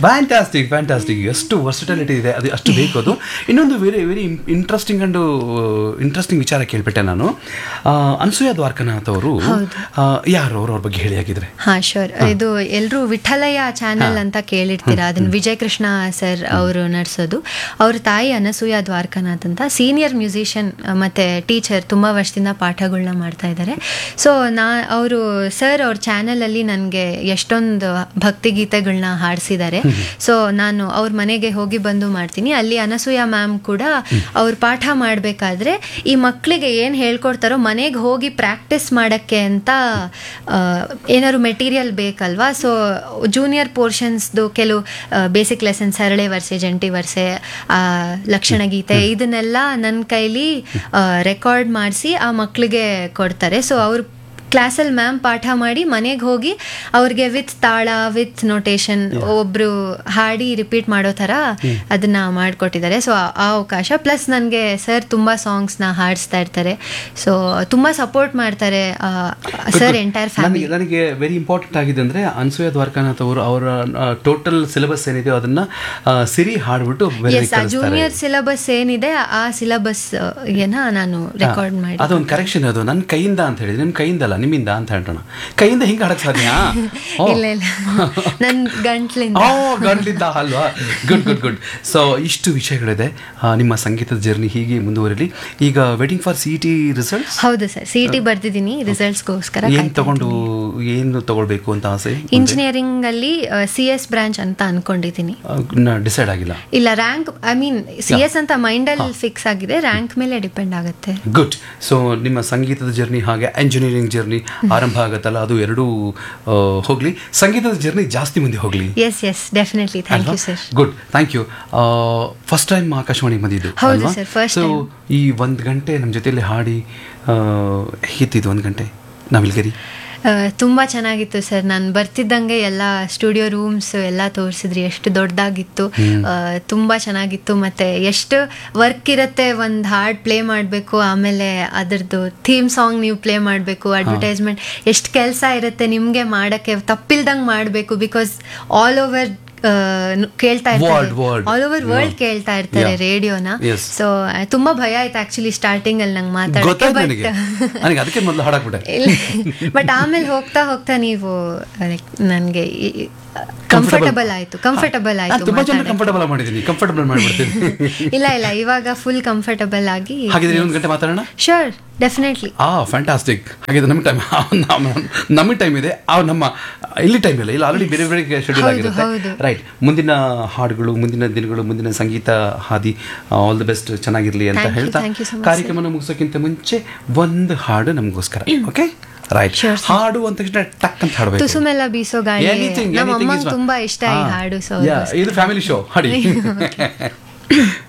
Fantastic fantastic ಎಷ್ಟು versatility ಇದೆ ಅದು ಅಷ್ಟು ಬೇಕು ಅದು ಇನ್ನೊಂದು very very interesting and interesting ವಿಚಾರ ಕೇಳ್ಬಿಟ್ಟೆ ನಾನು ಆ, ಅನಸೂಯ ದ್ವಾರಕನಾಥ್ ಅವರು ಆ, ಯಾರು ಅವ್ರು ಅವ್ರ ಬಗ್ಗೆ ಹೇಳಿ ಆಗಿದ್ರೆ ಹಾ ಶೋರ್ ಇದು ಎಲ್ಲರೂ ವಿಠಲಯ್ಯ ಚಾನೆಲ್ ಅಂತ ಕೇಳಿರ್ತೀರಾ ಅದನ್ನ ವಿಜಯ್ ಕೃಷ್ಣ ಸರ್ ಅವರು ನಡೆಸೋದು ಅವ್ರ ತಾಯಿ ಅನಸೂಯ ದ್ವಾರಕನಾಥ್ ಅಂತ ಸೀನಿಯರ್ ಮ್ಯೂಸಿಷಿಯನ್ ಮತ್ತೆ ಟೀಚರ್ ತುಂಬ ವರ್ಷದಿಂದ ಪಾಠಗಳನ್ನ ಮಾಡ್ತಾ ಇದ್ದಾರೆ ಸೊ ನಾ ಅವರು ಸರ್ ಅವ್ರ ಚಾನೆಲಲ್ಲಿ ನನಗೆ ಎಷ್ಟೊಂದು ಭಕ್ತಿಗೀತೆಗಳನ್ನ ಹಾಡಿಸಿದ್ದಾರೆ ಸೊ ನಾನು ಅವ್ರ ಮನೆಗೆ ಹೋಗಿ ಬಂದು ಮಾಡ್ತೀನಿ ಅಲ್ಲಿ ಅನಸೂಯ ಮ್ಯಾಮ್ ಕೂಡ ಅವ್ರು ಪಾಠ ಮಾಡಬೇಕಾದ್ರೆ ಈ ಮಕ್ಕಳಿಗೆ ಏನು ಹೇಳ್ಕೊಡ್ತಾರೋ ಮನೆಗೆ ಹೋಗಿ ಪ್ರಾಕ್ಟೀಸ್ ಮಾಡೋಕ್ಕೆ ಅಂತ ಆ, ಏನಾದ್ರು ಮೆಟೀರಿಯಲ್ ಬೇಕಲ್ವಾ ಸೊ ಜೂನಿಯರ್ ಪೋರ್ಷನ್ಸ್ದು ಕೆಲವು ಬೇಸಿಕ್ ಲೆಸನ್ಸ್ ಸರಳೆ ವರ್ಸೆ ಜಂಟಿ ವರ್ಸೆ ಆ, ಲಕ್ಷಣ ಗೀತೆ ಇದನ್ನೆಲ್ಲ ನನ್ನ ಕೈಲಿ ರೆಕಾರ್ಡ್ ಮಾಡಿಸಿ ಆ ಮಕ್ಕಳಿಗೆ ಕೊಡ್ತಾರೆ ಸೊ ಅವ್ರು ಕ್ಲಾಸಲ್ಲಿ ಮ್ಯಾಮ್ ಪಾಠ ಮಾಡಿ ಮನೆಗೆ ಹೋಗಿ ಅವ್ರಿಗೆ ವಿತ್ ತಾಳ ವಿತ್ ನೋಟೇಶನ್ ಒಬ್ರು ಹಾಡಿ ರಿಪೀಟ್ ಮಾಡೋ ಥರ ಅದನ್ನ ಮಾಡಿಕೊಟ್ಟಿದ್ದಾರೆ ಸೊ ಆ ಅವಕಾಶ ಪ್ಲಸ್ ನನಗೆ ಸರ್ ತುಂಬ ಸಾಂಗ್ಸ್ನ ಹಾಡಿಸ್ತಾ ಇರ್ತಾರೆ ಸೊ ತುಂಬ ಸಪೋರ್ಟ್ ಮಾಡ್ತಾರೆ ಸರ್ ಎಂಟೈರ್ ಫ್ಯಾಮಿಲಿ ನನಗೆ ನನಗೆ ವೆರಿ ಇಂಪಾರ್ಟೆಂಟ್ ಆಗಿದೆ ಅಂದ್ರೆ ಅನಸೂಯ ದ್ವಾರಕಾನಾಥ್ ಅವರು ಅವರ ಟೋಟಲ್ ಸಿಲೆಬಸ್ ಏನಿದೆ ಅದನ್ನ ಆ, ಸಿರಿ ಹಾಡ್ಬಿಟ್ಟು ಬೇರೆ ಎಸ್ ಆ ಜೂನಿಯರ್ ಸಿಲೆಬಸ್ ಏನಿದೆ ಆ ಸಿಲೆಬಸ್ ಏನ ನಾನು ರೆಕಾರ್ಡ್ ಮಾಡಿ ಅದೊಂದು ಕರೆಕ್ಷನ್ ಅದು ನನ್ನ ಕೈಯಿಂದ ಅಂತ ಹೇಳಿದ್ರೆ ನಿಮ್ಮ ಕೈಯಿಂದ ಅಲ್ಲ ನಿಮ್ಮಿಂದ ಅಂತ ಹೇಳೋಣ ಕೈಯಿಂದ ಹಿಂಗೆ ಹಾಡಕ್ ಸಾಧ್ಯ ಓ. ಇಲ್ಲ ಇಲ್ಲ ನನ್ನ ಗಂಟ್ಲಿಂದ ಓ ಗಂಟ್ಲಿದ್ದ ಅಲ್ವಾ ಗುಡ್ ಗುಡ್ ಗುಡ್ ಸೊ ಇಷ್ಟು ವಿಷಯಗಳಿದೆ ಆ, ನಿಮ್ಮ ಸಂಗೀತದ ಜರ್ನಿ ಹೀಗೆ ಮುಂದುವರಿಲಿ ಈಗ waiting for C T results ಹೌದು ಸರ್ ಸಿ ಟಿ ಬರ್ದಿದ್ದೀನಿ ರಿಸಲ್ಟ್ಸ್ಗೋಸ್ಕರ ಏನು ತಗೊಂಡು ಏನು ತಗೊಳ್ಬೇಕು ಅಂತ ಆಸೆ ಇಂಜಿನಿಯರಿಂಗ್ ಅಲ್ಲಿ ಸಿ ಎಸ್ ಬ್ರಾಂಚ್ ಅಂತ ಅನ್ಕೊಂಡಿದ್ದೀನಿ ಡಿಸೈಡ್ ಆಗಿಲ್ಲ ಇಲ್ಲ rank I mean C S ಅಂತ ಮೈಂಡಲ್ಲಿ ಫಿಕ್ಸ್ ಆಗಿದೆ ರ್ಯಾಂಕ್ ಮೇಲೆ ಡಿಪೆಂಡ್ ಆಗುತ್ತೆ ಗುಡ್ ಸೊ ನಿಮ್ಮ ಸಂಗೀತದ ಜರ್ನಿ ಹಾಗೆ ಎಂಜಿನಿಯರಿಂಗ್ ಜರ್ನಿ ಆರಂಭ ಆಗತ್ತಲ್ಲ ಅದು ಎರಡೂ ಆ, ಹೋಗ್ಲಿ ಸಂಗೀತದ ಜರ್ನಿ ಜಾಸ್ತಿ ಮುಂದೆ ಹೋಗ್ಲಿ yes yes definitely thank you sir good thank you first time Akashvani ಬಂದಿದ್ದು ಹೌದು ಅಲ್ವಾ sir, first ಸೊ ಈ ಒಂದು ಗಂಟೆ ನಮ್ಮ ಜೊತೆಲಿ ಹಾಡಿ ಆ, ಹೇಗಿತ್ತಿದ್ದು ಒಂದು ಗಂಟೆ ನಾವಿಲ್ಗರಿ ತುಂಬ ಚೆನ್ನಾಗಿತ್ತು ಸರ್ ನಾನು ಬರ್ತಿದ್ದಂಗೆ ಎಲ್ಲ ಸ್ಟುಡಿಯೋ ರೂಮ್ಸ್ ಎಲ್ಲ ತೋರಿಸಿದ್ರಿ ಎಷ್ಟು ದೊಡ್ಡದಾಗಿತ್ತು ತುಂಬ ಚೆನ್ನಾಗಿತ್ತು ಮತ್ತು ಎಷ್ಟು ವರ್ಕ್ ಇರುತ್ತೆ ಒಂದು ಹಾಡ್ ಪ್ಲೇ ಮಾಡಬೇಕು ಆಮೇಲೆ ಅದರದ್ದು ಥೀಮ್ ಸಾಂಗ್ ನೀವು ಪ್ಲೇ ಮಾಡಬೇಕು ಅಡ್ವರ್ಟೈಸ್ಮೆಂಟ್ ಎಷ್ಟು ಕೆಲಸ ಇರುತ್ತೆ ನಿಮಗೆ ಮಾಡೋಕ್ಕೆ ತಪ್ಪಿಲ್ದಂಗೆ ಮಾಡಬೇಕು ಬಿಕಾಸ್ ಆಲ್ ಓವರ್ ಕೇಳ್ತಾ ಇರ್ತಾರೆ World, world. All over world Yeah. ಕೇಳ್ತಾ ಇರ್ತಾರೆ Yeah. ರೇಡಿಯೋನ Yes. ಸೊ ತುಂಬಾ ಭಯ ಆಯ್ತು ಆಕ್ಚುಲಿ ಸ್ಟಾರ್ಟಿಂಗ್ ಅಲ್ಲಿ ನಂಗೆ ಮಾತಾಡೋಕೆ ಗೊತ್ತಾಯ್ತು ನನಗೆ ನನಗೆ ಅದಕ್ಕೆ ಮೊದಲು ಹಾಡಾಕ್ಬಿಟ್ಟೆ ಬಟ್ ಆಮೇಲೆ ಹೋಗ್ತಾ ಹೋಗ್ತಾ ನೀವು ನನಗೆ ಕಂಫರ್ಟಬಲ್ ಆಯ್ತು ಕಂಫರ್ಟಬಲ್ ನಾನು ಆಯ್ತು ತುಂಬಾ ಜನ ಮಾತಾಡಕ್ಕೆ. ಕಂಫರ್ಟಬಲ್ ಮಾಡಿದ್ದೀನಿ ಕಂಫರ್ಟಬಲ್ ಮಾಡಿಬಿಡ್ತೀನಿ ಇಲ್ಲ ಇಲ್ಲ ಇವಾಗ ಫುಲ್ ಕಂಫರ್ಟಬಲ್ ಆಗಿ ಹಾಗಿದ್ರೆ ಇನ್ನೊಂದು ಗಂಟೆ ಮಾತಾಡೋಣ ಶೋರ್ ಡೆಫಿನೆಟ್ಲಿ ಆ ಫ್ಯಾಂಟಾಸ್ಟಿಕ್ ಹಾಗಿದ್ರೆ ನಮ್ಮ ಟೈಮ್ ನಮಗೆ ಟೈಮ್ ಇದೆ ಆ ನಮ್ಮ ಇಲ್ಲಿ ಟೈಮ್ ಇಲ್ಲ ಇಲ್ಲ ಆಲ್ರೆಡಿ ಬೇರೆ ಬೇರೆ ಶೆಡ್ಯೂಲ್ ಹೌದು, ಆಗಿರುತ್ತೆ ಹೌದು. ರೈಟ್ ಮುಂದಿನ ಹಾಡುಗಳು ಮುಂದಿನ ದಿನಗಳು ಮುಂದಿನ ಸಂಗೀತ ಹಾದಿ ಆಲ್ ದಿ ಬೆಸ್ಟ್ ಚೆನ್ನಾಗಿರ್ಲಿ ಅಂತ Thank you, ಹೇಳ್ತಾ thank you so much, ಕಾರ್ಯಕ್ರಮನ ಮುಗಿಸೋಕ್ಕಿಂತ ಮುಂಚೆ ಒಂದು ಹಾಡು ನಮಗೋಸ್ಕರ ಓಕೆ ರೈಟ್ Sure, sir. ಹಾಡು ಅಂತ ತಕ್ಷಣ ಟಕ್ ಅಂತ ಹಾಡಬೇಕು ತುಸುಮೆಲ್ಲ ಬೀಸೋ ಗಾಳಿ Anything, ನಮ್ಮ anything ಅಮ್ಮಂಗೆ is fine. ತುಂಬಾ ಇಷ್ಟ ಈ ಹಾ. ಹಾಡು ಸೊ Yeah, ಇದು ಫ್ಯಾಮಿಲಿ ಶೋ ಹಾಡಿ